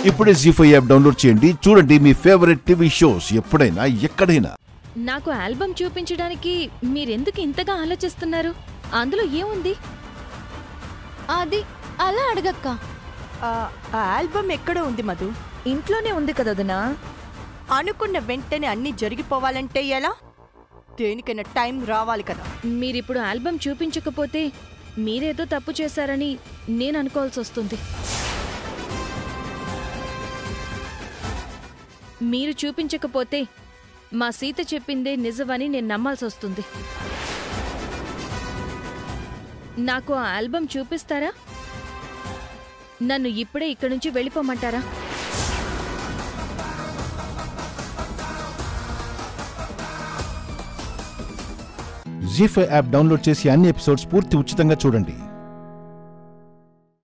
ఇప్పుడే G five app download చేయండి చూడండి మీ ఫేవరెట్ టీవీ షోస్ ఎప్పుడైనా ఎక్కడైనా నాకు ఆల్బమ్ చూపించడానికి మీరెందుకు ఇంతగా ఆలోచిస్తున్నారు అందులో ఏముంది అది అలా అడగక్క ఆ ఆ ఆల్బమ్ ఎక్కడ ఉంది మధు ఇంట్లోనే ఉంది కదా వదినా అనుకున్న వెంటనే అన్నీ జరిగిపోవాలంటే ఎలా దేనికైనా టైం రావాలి కదా మీరిప్పుడు ఆల్బమ్ చూపించకపోతే మీరేదో తప్పు చేశారని నేను అనుకోవాల్సి వస్తుంది మీరు చూపించకపోతే మా సీత చెప్పిందే నిజమని నేను నమ్మాల్సి వస్తుంది నాకు ఆ ఆల్బమ్ చూపిస్తారా నన్ను ఇప్పుడే ఇక్కడి నుంచి వెళ్ళిపోమంటారా జీ ఫైవ్ యాప్ డౌన్లోడ్ చేసి అన్ని ఎపిసోడ్స్ పూర్తి ఉచితంగా చూడండి